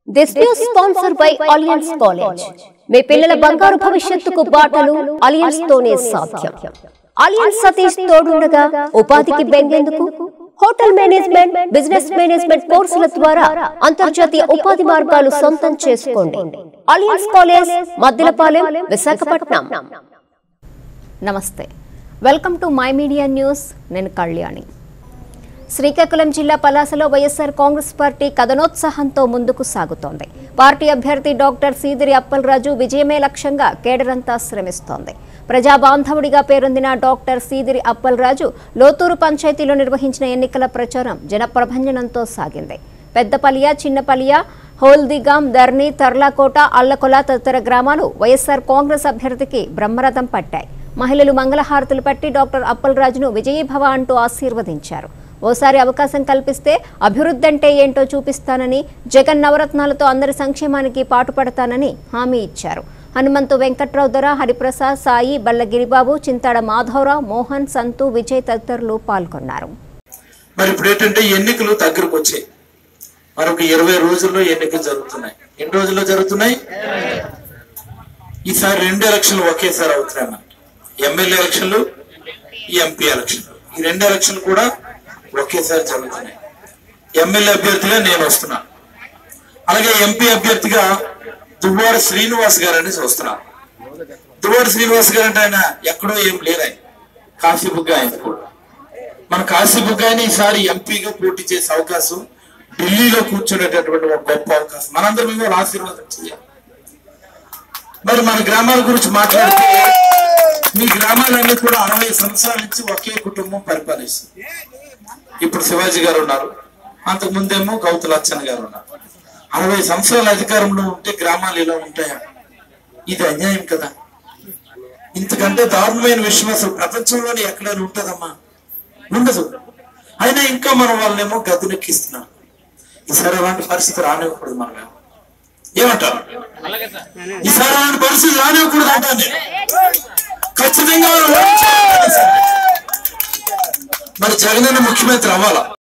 This news sponsor by alliance college మీ పిల్లల బంగారు భవిష్యత్తుకు బాటలు అలియన్స్ తోనే సాధ్యం అలియన్స్ సతీష్ తోడుండగా ఉపాధికి బెంగేందుకు హోటల్ మేనేజ్మెంట్ బిజినెస్ మేనేజ్మెంట్ కోర్సుల ద్వారా అంతర్జాతీయ ఉపాధి మార్గాలు సొంతం చేసుకోండి అలియన్స్ కాలేజ్ మద్దిలపాలెం విశాఖపట్నం నమస్తే welcome to my media news నేను కళ్యాణి శ్రీకాకుళం జిల్లా పలాసలో వైఎస్ఆర్ కాంగ్రెస్ పార్టీ కథనోత్సాహంతో ముందుకు సాగుతోంది పార్టీ అభ్యర్థి డాక్టర్ సీదిరి అప్పలరాజు విజయమే లక్ష్యంగా కేడరంతా శ్రమిస్తోంది ప్రజా బాంధవుడిగా పేరొందిన డాక్టర్ సీదిరి అప్పలరాజు లోతూరు పంచాయతీలో నిర్వహించిన ఎన్నికల ప్రచారం జనప్రభంజనంతో సాగింది పెద్దపల్లియ చిన్నపల్లియ హోల్దిగాం ధర్ని తర్లాకోట అల్లకొల తదితర గ్రామాలు వైఎస్ఆర్ కాంగ్రెస్ అభ్యర్థికి బ్రహ్మరథం పట్టాయి మహిళలు మంగళహారతులు పట్టి డాక్టర్ అప్పలరాజును విజయీభవ అంటూ ఆశీర్వదించారు ఓసారి అవకాశం కల్పిస్తే అభివృద్ధి అంటే ఏంటో చూపిస్తానని జగన్ నవరత్నాలతో అందరి సంక్షేమానికి పాటుపడతానని హామీ ఇచ్చారు హనుమంతు వెంకట్రావు దొర హరిప్రసాద్ సాయి బల్లగిరిబాబు చింతాడ మాధవరావు మోహన్ సంతు విజయ్ తదితరులు పాల్గొన్నారు మరి ఇప్పుడు ఏంటంటే ఎన్నికలు దగ్గరకు వచ్చాయి మరొక ఇరవై రోజుల్లో ఎన్నికలు జరుగుతున్నాయి ఎన్ని రోజుల్లో జరుగుతున్నాయి ఈసారి రెండు ఎలక్షన్లు ఒకేసారి అవుతున్నాయి మనకి ఎమ్మెల్యే ఎలక్షన్లు ఈ ఎంపీ ఎలక్షన్లు ఈ రెండు ఎలక్షన్లు కూడా ఒకేసారి జరుగుతున్నాయి ఎమ్మెల్యే అభ్యర్థిగా నేను వస్తున్నా అలాగే ఎంపీ అభ్యర్థిగా దువ్వాడ శ్రీనివాస్ గారు అనేసి వస్తున్నాను దువ్వాడ శ్రీనివాస్ గారు అంటే ఆయన ఎక్కడో ఏం లేరు ఆయన కాశీబుగ్గ ఆయన కూడా మన కాశీబుగ్గ ఆయన ఈసారి ఎంపీగా పోటీ చేసే అవకాశం ఢిల్లీలో కూర్చునేటటువంటి ఒక గొప్ప అవకాశం మనందరం మీద ఆశీర్వాదం చేయాలి మరి మన గ్రామాల గురించి మాట్లాడితే మీ గ్రామాలన్నీ కూడా అరవై సంవత్సరాల నుంచి ఒకే కుటుంబం పరిపాలిస్తుంది ఇప్పుడు శివాజీ గారు ఉన్నారు అంతకు ముందేమో గౌతు లచ్చన్ గారు ఉన్నారు అరవై సంవత్సరాల అధికారంలో ఉంటే గ్రామాలు ఇలా ఉంటాయా ఇది అన్యాయం కదా ఇంతకంటే దారుణమైన విషయం అసలు ప్రపంచంలోనే ఎక్కడైనా ఉంటుందమ్మా ఉండదు అయినా ఇంకా మనం వాళ్ళనేమో గద్దెనెక్కిస్తున్నాం ఈసారి అలాంటి పరిస్థితి రానివ్వకూడదు మనం ఏమంటారు ఈసారి అలాంటి పరిస్థితి రానివ్వకూడదు అంటాను నేను ఖచ్చితంగా మనం ఓడించాలి. మరి జగనన్న ముఖ్యమంత్రి అవ్వాలా